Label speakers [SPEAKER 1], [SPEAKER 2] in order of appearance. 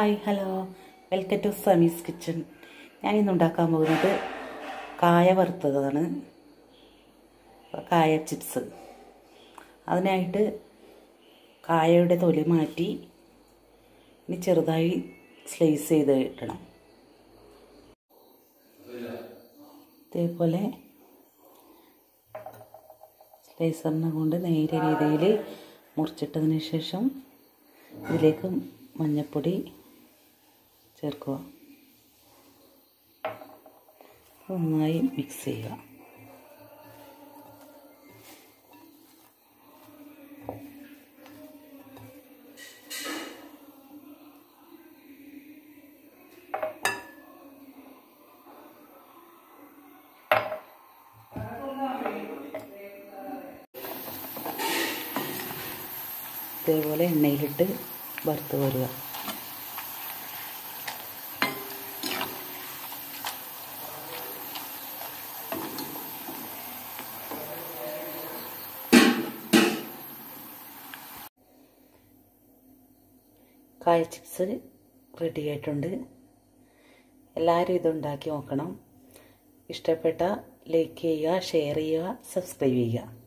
[SPEAKER 1] hi hello welcome to Sami's kitchen ഞാൻ ഇന്ന് ഉണ്ടാക്കാൻ പോകുന്നത് കായ വറുത്തതാണ് കായ ചിപ്സ് അതിനായിട്ട് കായയുടെ തൊലി മാറ്റി ഇനി ചെറുതായി സ്ലൈസ് ചെയ്ത് ഇടണം ഇതേപോലെ സ്ലൈസറിനെ കൊണ്ട് നേരെ രീതിയിൽ മുറിച്ചിട്ടതിന് ശേഷം ഇതിലേക്ക് മഞ്ഞൾപ്പൊടി ചേർക്കുക നന്നായി മിക്സ് ചെയ്യുക ഇതേപോലെ എണ്ണയിലിട്ട് വറുത്ത് വരുക കായ ചിപ്സ് റെഡി ആയിട്ടുണ്ട് എല്ലാവരും ഇതുണ്ടാക്കി നോക്കണം ഇഷ്ടപ്പെട്ട ലൈക്ക് ചെയ്യുക ഷെയർ ചെയ്യുക സബ്സ്ക്രൈബ് ചെയ്യുക